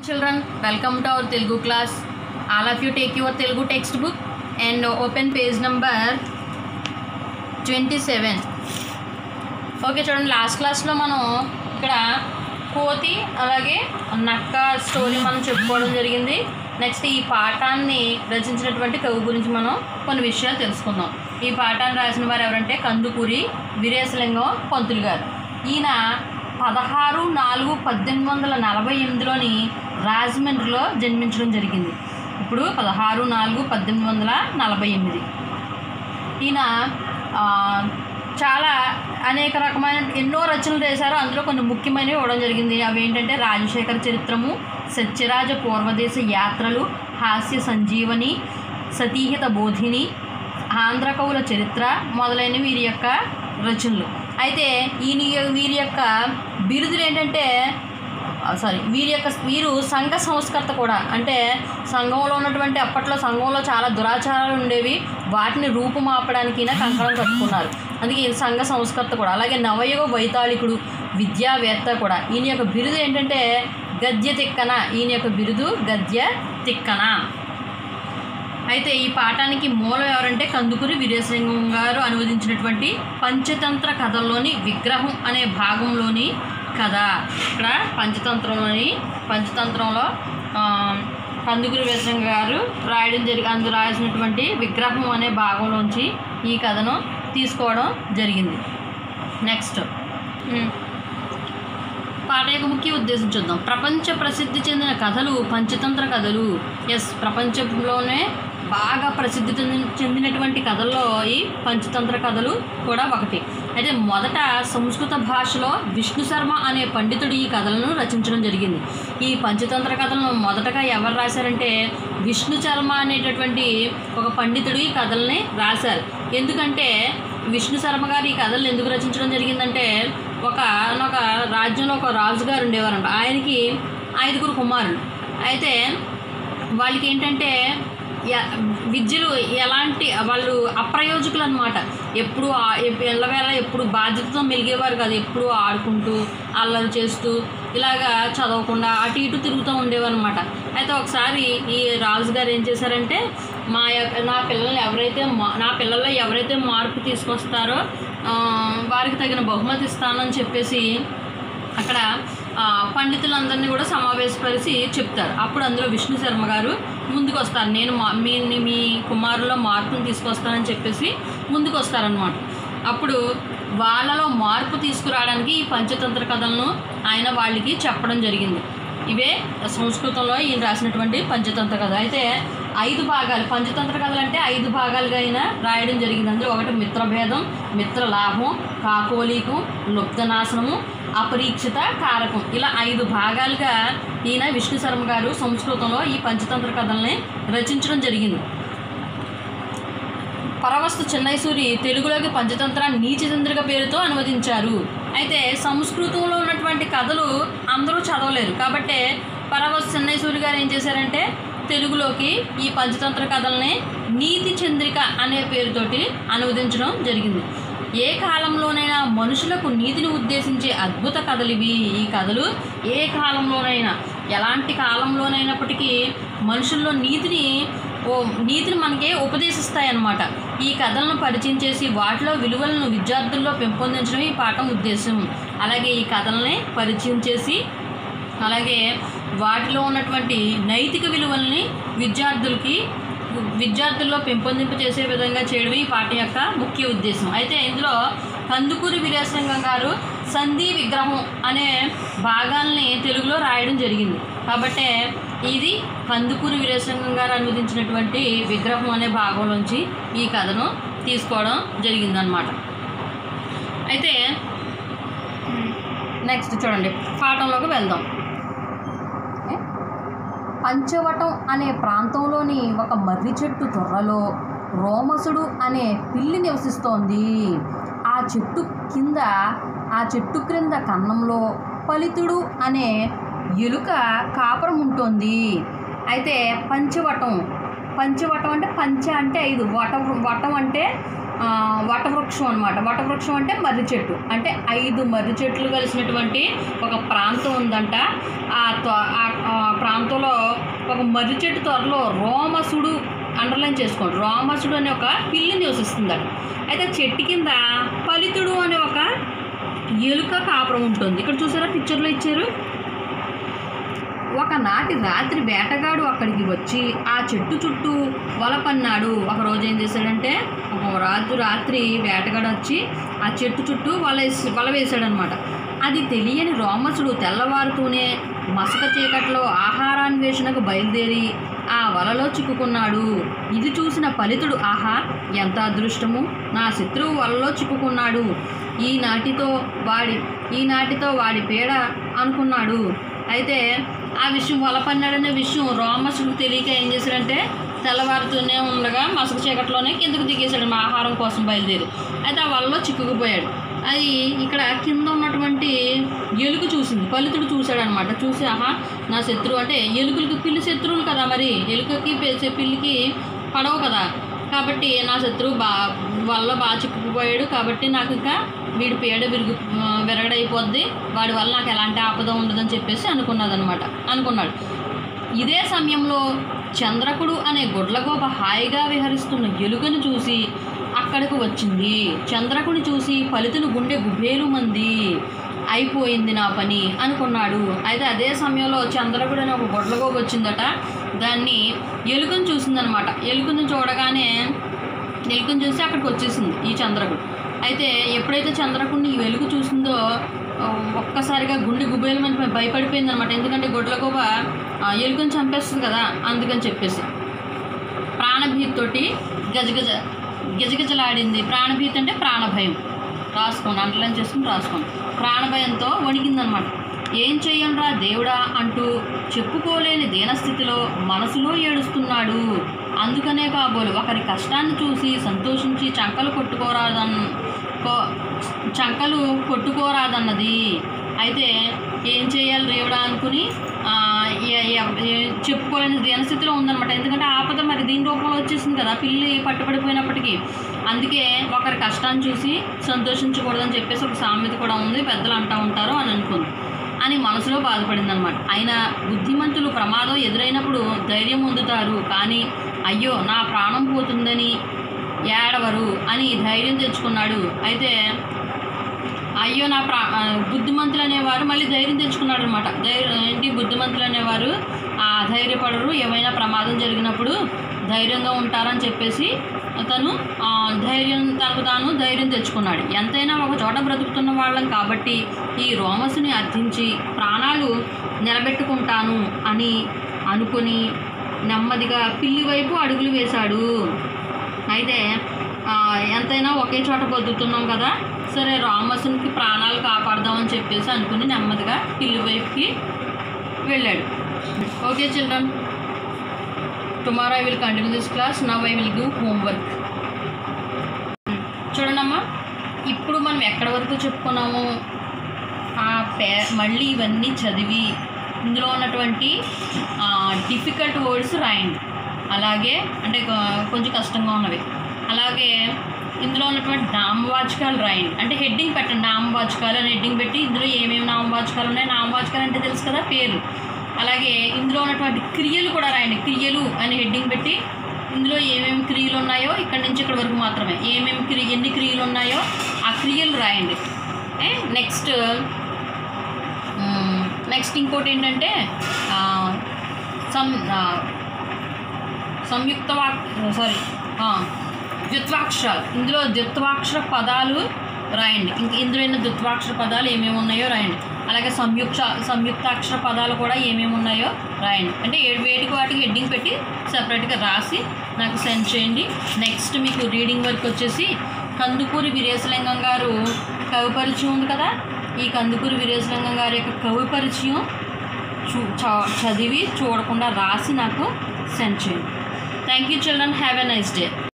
Children, welcome to our Telugu class. All of you take your Telugu textbook and open page number 27. Okay చూడండి last క్లాస్లో మనం ఇక్కడ కోతి అలాగే నక్క స్టోరీ మనం చెప్పుకోవడం జరిగింది నెక్స్ట్ ఈ పాఠాన్ని రచించినటువంటి కవి గురించి మనం కొన్ని విషయాలు తెలుసుకుందాం ఈ పాఠాన్ని రాసిన వారు ఎవరంటే కందుకూరి వీరేశలింగం పంతులు గారు ఈయన పదహారు నాలుగు పద్దెనిమిది వందల నలభై ఎనిమిదిలోని రాజమండ్రిలో జన్మించడం జరిగింది ఇప్పుడు పదహారు నాలుగు పద్దెనిమిది వందల నలభై ఎనిమిది ఈయన ఆ, చాలా అనేక రకమైన ఎన్నో రచనలు చేశారు అందులో కొన్ని ముఖ్యమైనవి ఇవ్వడం జరిగింది అవి ఏంటంటే రాజశేఖర చరిత్రము సత్యరాజ పూర్వదేశ యాత్రలు హాస్య సంజీవని సతీహిత బోధిని ఆంధ్ర కవుల చరిత్ర మొదలైన వీరి యొక్క రచనలు అయితే ఈయన వీరి యొక్క బిరుదులు ఏంటంటే సారీ వీరి యొక్క వీరు సంఘ సంస్కర్త కూడా అంటే సంఘంలో ఉన్నటువంటి అప్పట్లో సంఘంలో చాలా దురాచారాలు ఉండేవి వాటిని రూపుమాపడానికి ఈయన కంకణం కట్టుకున్నారు అందుకే ఈయన సంఘ సంస్కర్త కూడా అలాగే నవయుగ వైతాళికుడు విద్యావేత్త కూడా ఈయన యొక్క బిరుదు ఏంటంటే గద్య తిక్కన ఈయన యొక్క బిరుదు గద్య తిక్కన అయితే ఈ పాఠానికి మూలం ఎవరంటే కందుకూరి వీరేశలింగం గారు అనువదించినటువంటి పంచతంత్ర కథల్లోని విగ్రహం అనే భాగంలోని కథ ఇక్కడ పంచతంత్రంలోని పంచతంత్రంలో ఆ, కందుకూరి వీరేశలింగం గారు రాయడం జరిగి అందు రాసినటువంటి విగ్రహం అనే భాగంలోంచి ఈ కథను తీసుకోవడం జరిగింది నెక్స్ట్ ఉమ్. పాట యొక్క ముఖ్య ఉద్దేశం చూద్దాం ప్రపంచ ప్రసిద్ధి చెందిన కథలు పంచతంత్ర కథలు ఎస్ ప్రపంచంలోనే బాగా ప్రసిద్ధి చెందిన చెందినటువంటి కథల్లో ఈ పంచతంత్ర కథలు కూడా ఒకటి అయితే మొదట సంస్కృత భాషలో విష్ణు శర్మ అనే పండితుడు ఈ కథలను రచించడం జరిగింది ఈ పంచతంత్ర కథలను మొదటగా ఎవరు రాశారంటే విష్ణు శర్మ అనేటటువంటి ఒక పండితుడు ఈ కథల్ని రాశారు ఎందుకంటే విష్ణు శర్మ గారు ఈ కథలను ఎందుకు రచించడం జరిగిందంటే ఒక ఒక రాజ్యంలో ఒక రాజుగారు ఉండేవారంట ఆయనకి ఐదుగురు కుమారులు అయితే వాళ్ళకి ఏంటంటే ఎ- విద్యలు ఎలాంటి వాళ్ళు అప్రయోజకులు అనమాట ఎప్పుడు ఆ- ఎప్- ఎల్లవేళ ఎప్పుడు బాధ్యతతో మెలిగేవారు కాదు ఎప్పుడు ఆడుకుంటూ అల్లరి చేస్తూ ఇలాగా చదవకుండా అటు ఇటు తిరుగుతూ ఉండేవారు అనమాట అయితే ఒకసారి ఈ రాజుగారు ఏం చేశారంటే మా యొక్క నా పిల్లల్ని ఎవరైతే మా నా పిల్లల్లో ఎవరైతే మార్పు తీసుకొస్తారో ఆ, వారికి తగిన బహుమతి ఇస్తానని చెప్పేసి అక్కడ ఆ, పండితులందరినీ కూడా సమావేశపరిచి చెప్తారు అప్పుడు అందులో విష్ణు శర్మ గారు ముందుకు వస్తారు నేను మా మీ మీ కుమారులో మార్పును తీసుకొస్తానని చెప్పేసి ముందుకు వస్తారనమాట అప్పుడు వాళ్ళలో మార్పు తీసుకురావడానికి ఈ పంచతంత్ర కథలను ఆయన వాళ్ళకి చెప్పడం జరిగింది ఇవే సంస్కృతంలో ఈయన రాసినటువంటి పంచతంత్ర కథ అయితే ఐదు భాగాలు పంచతంత్ర కథలు అంటే ఐదు భాగాలుగా ఆయన రాయడం జరిగింది అందులో ఒకటి మిత్రభేదం మిత్రలాభం కాకోలీకం లుప్తనాశనము అపరీక్షిత కారకం ఇలా ఐదు భాగాలుగా ఈయన విష్ణు శర్మ గారు సంస్కృతంలో ఈ పంచతంత్ర కథల్ని రచించడం జరిగింది పరవస్తు చెన్నైసూరి తెలుగులోకి పంచతంత్ర నీచచంద్రిక పేరుతో అనువదించారు అయితే సంస్కృతంలో ఉన్నటువంటి కథలు అందరూ చదవలేరు కాబట్టి పరవస్తు చెన్నైసూరి గారు ఏం చేశారంటే తెలుగులోకి ఈ పంచతంత్ర కథల్ని నీతి చంద్రిక అనే పేరుతోటి అనువదించడం జరిగింది ఏ కాలంలోనైనా మనుషులకు నీతిని ఉద్దేశించే అద్భుత కథలు ఇవి ఈ కథలు ఏ కాలంలోనైనా ఎలాంటి కాలంలోనైనప్పటికీ మనుషుల్లో నీతిని ఓ నీతిని మనకి ఉపదేశిస్తాయి అన్నమాట ఈ కథలను పరిచయం చేసి వాటిలో విలువలను విద్యార్థుల్లో పెంపొందించడం ఈ పాఠం ఉద్దేశం అలాగే ఈ కథల్ని పరిచయం చేసి అలాగే వాటిలో ఉన్నటువంటి నైతిక విలువల్ని విద్యార్థులకి విద్యార్థుల్లో పెంపొందింపు చేసే విధంగా చేయడం ఈ పాఠం యొక్క ముఖ్య ఉద్దేశం అయితే ఇందులో కందుకూరి వీరేశలింగం గారు సంధి విగ్రహం అనే భాగాల్ని తెలుగులో రాయడం జరిగింది కాబట్టి ఇది కందుకూరి వీరేశలింగం గారు అనువదించినటువంటి విగ్రహం అనే భాగంలోంచి ఈ కథను తీసుకోవడం జరిగిందనమాట అయితే నెక్స్ట్ చూడండి పాఠంలోకి వెళ్దాం ఓకే? పంచవటం అనే ప్రాంతంలోని ఒక మర్రి చెట్టు తొర్రలో రోమసుడు అనే పిల్లి నివసిస్తోంది ఆ చెట్టు కింద ఆ చెట్టు క్రింద కన్నంలో ఫలితుడు అనే ఎలుక కాపురం ఉంటుంది అయితే పంచవటం పంచవటం అంటే పంచ అంటే ఐదు వట వటం అంటే ఆ, వటవృక్షం అనమాట వటవృక్షం అంటే మర్రి చెట్టు అంటే ఐదు మర్రి చెట్లు కలిసినటువంటి ఒక ప్రాంతం ఉందంట ఆ త్వ- ఆ- ఆ ప్రాంతం అంతలో ఒక మర్రి చెట్టు త్వరలో రోమసుడు అండర్లైన్ చేసుకోండి రోమసుడు అనే ఒక పిల్లి నివసిస్తుందట అయితే చెట్టు కింద ఫలితుడు అనే ఒక ఎలుక కాపురం ఉంటుంది ఇక్కడ చూసారా పిక్చర్లో ఇచ్చారు ఒకనాటి రాత్రి వేటగాడు అక్కడికి వచ్చి ఆ చెట్టు చుట్టూ వల పన్నాడు ఒక రోజు ఏం చేశాడంటే ఒక రాత్రి రాత్రి వేటగాడు వచ్చి ఆ చెట్టు చుట్టూ వల వేసి వల వేశాడనమాట అది తెలియని రోమసుడు తెల్లవారుతూనే మసక చీకట్లో ఆహారాన్వేషణకు బయలుదేరి ఆ వలలో చిక్కుకున్నాడు ఇది చూసిన ఫలితుడు ఆహా ఎంత అదృష్టము నా శత్రువు వలలో చిక్కుకున్నాడు ఈ నాటితో వాడి ఈ నాటితో వాడి పీడ అనుకున్నాడు అయితే ఆ విషయం వలపన్నాడనే విషయం రోమసుడికి తెలియక ఏం చేశాడంటే తెల్లవారుతూనే ఉండగా మసక చీకట్లోనే కిందకు దిగేశాడు మా ఆహారం కోసం బయలుదేరి అయితే ఆ వలలో చిక్కుకుపోయాడు అది ఇక్కడ కింద ఉన్నటువంటి ఎలుక చూసింది ఫలితుడు చూశాడు అనమాట చూసి ఆహా నా శత్రువు అంటే ఎలుకలకి పిల్లి శత్రువులు కదా మరి ఎలుకకి పె- పిల్లికి పడవు కదా కాబట్టి నా శత్రువు బా వల్ల బాగా చిక్కుకుపోయాడు కాబట్టి నాకు ఇంకా వీడి పీడ విరుగు ఆ, విరగడైపోద్ది వాడి వల్ల నాకు ఎలాంటి ఆపద ఉండదని చెప్పేసి అనుకున్నదనమాట అనుకున్నాడు ఇదే సమయంలో చంద్రకుడు అనే గుడ్లగోప హాయిగా విహరిస్తున్న ఎలుకను చూసి అక్కడికి వచ్చింది చంద్రకుని చూసి ఫలితులు గుండె గుబేలు మంది అయిపోయింది నా పని అనుకున్నాడు అయితే అదే సమయంలో చంద్రకుడు అనే ఒక గుడ్లగోప వచ్చిందట దాన్ని ఎలుకను చూసిందనమాట ఎలుకను చూడగానే ఎలుకను చూసి అక్కడికి వచ్చేసింది ఈ చంద్రకుడు అయితే ఎప్పుడైతే చంద్రకుడిని ఈ వెలుగు చూసిందో ఆ, ఒక్కసారిగా గుండె గుబేలు మంది భయపడిపోయింది అనమాట ఎందుకంటే గొడ్లగోబ ఆ, ఎలుకను చంపేస్తుంది కదా అందుకని చెప్పేసి ప్రాణభీతితోటి గజగజ గిజగిజలాడింది ప్రాణభీతి అంటే ప్రాణభయం రాసుకోండి అంటలని చేసుకుని రాసుకోండి ప్రాణభయంతో వణికిందనమాట ఏం చెయ్యనురా దేవుడా అంటూ చెప్పుకోలేని దీనస్థితిలో మనసులో ఏడుస్తున్నాడు అందుకనే కాబోలు ఒకరి కష్టాన్ని చూసి సంతోషించి చంకలు కొట్టుకోరాదన్ కో- చంకలు కొట్టుకోరాదన్నది అయితే ఏం చేయాలి దేవుడా అనుకుని ఆ, ఎ- ఎ- ఎ- చెప్పుకోలేని దీనస్థితిలో ఉందన్నమాట ఎందుకంటే ఆపద మరి దీని రూపంలో వచ్చేసింది కదా పిల్లి పట్టుబడిపోయినప్పటికీ అందుకే ఒకరి కష్టాన్ని చూసి సంతోషించకూడదని చెప్పేసి ఒక సామెత కూడా ఉంది పెద్దలు అంటూ ఉంటారు అని అనుకుంది అని మనసులో బాధపడింది అనమాట అయినా బుద్ధిమంతులు ప్రమాదం ఎదురైనప్పుడు ధైర్యం పొందుతారు కానీ అయ్యో నా ప్రాణం పోతుందని ఏడవరు అని ధైర్యం తెచ్చుకున్నాడు అయితే అయ్యో నా ప్రా ఆ, బుద్ధిమంతులు అనేవారు మళ్ళీ ధైర్యం తెచ్చుకున్నాడు అనమాట ధైర్యం ఏంటి బుద్ధిమంతులు అనేవారు ఆ ధైర్యపడరు ఏమైనా ప్రమాదం జరిగినప్పుడు ధైర్యంగా ఉంటారని చెప్పేసి తను ఆ, ధైర్యం తనకు తాను ధైర్యం తెచ్చుకున్నాడు ఎంతైనా ఒక చోట బ్రతుకుతున్న వాళ్ళం కాబట్టి ఈ రోమసుని అర్థించి ప్రాణాలు నిలబెట్టుకుంటాను అని అనుకుని నెమ్మదిగా పిల్లి వైపు అడుగులు వేశాడు అయితే ఆ, ఎంతైనా ఒకే చోట బతుకుతున్నాం కదా సరే రామసునికి ప్రాణాలు కాపాడదామని చెప్పేసి అనుకుని నెమ్మదిగా పిల్లి వైపుకి వెళ్ళాడు okay children tomorrow I will continue this class now I will give homework చూడండమ్మా ఇప్పుడు మనం ఎక్కడి వరకు చెప్పుకున్నాము ఆ పే మళ్ళీ ఇవన్నీ చదివి ఇందులో ఉన్నటువంటి డిఫికల్ట్ వర్డ్స్ రాయండి అలాగే అంటే కొ- కొంచెం కష్టంగా ఉన్నవి అలాగే ఇందులో ఉన్నటువంటి నామవాచకాలు రాయండి అంటే హెడ్డింగ్ పెట్టండి నామవాచకాలు అని హెడ్డింగ్ పెట్టి ఇందులో ఏమేమి నామవాచకాలు ఉన్నాయి నామవాచకాలు అంటే తెలుసు కదా పేరు అలాగే ఇందులో ఉన్నటువంటి క్రియలు కూడా రాయండి క్రియలు అని హెడ్డింగ్ పెట్టి ఇందులో ఏమేమి క్రియలు ఉన్నాయో ఇక్కడ నుంచి ఇక్కడ వరకు మాత్రమే ఏమేమి క్రియ ఎన్ని క్రియలు ఉన్నాయో ఆ క్రియలు రాయండి నెక్స్ట్ నెక్స్ట్ ఇంకోటి ఏంటంటే ఆ, సం ఆ, సంయుక్త వాక్ సారీ ద్విత్వాక్షరాలు ఇందులో ద్విత్వాక్షర పదాలు రాయండి ఇంక ఇందులో ఉన్న ద్విత్వాక్షర పదాలు ఏమేమి ఉన్నాయో రాయండి అలాగే సంయుక్త సంయుక్తాక్షర పదాలు కూడా ఏమేమి ఉన్నాయో రాయండి అంటే ఏ- వేటికి వాటికి హెడ్డింగ్ పెట్టి సపరేట్గా రాసి నాకు సెండ్ చేయండి నెక్స్ట్ మీకు రీడింగ్ వర్క్ వచ్చేసి కందుకూరి వీరేశలింగం గారు కవి పరిచయం ఉంది కదా ఈ కందుకూరి వీరేశలింగం గారి యొక్క కవి పరిచయం చూ చ- చదివి చూడకుండా రాసి నాకు సెండ్ చేయండి thank you children have a nice day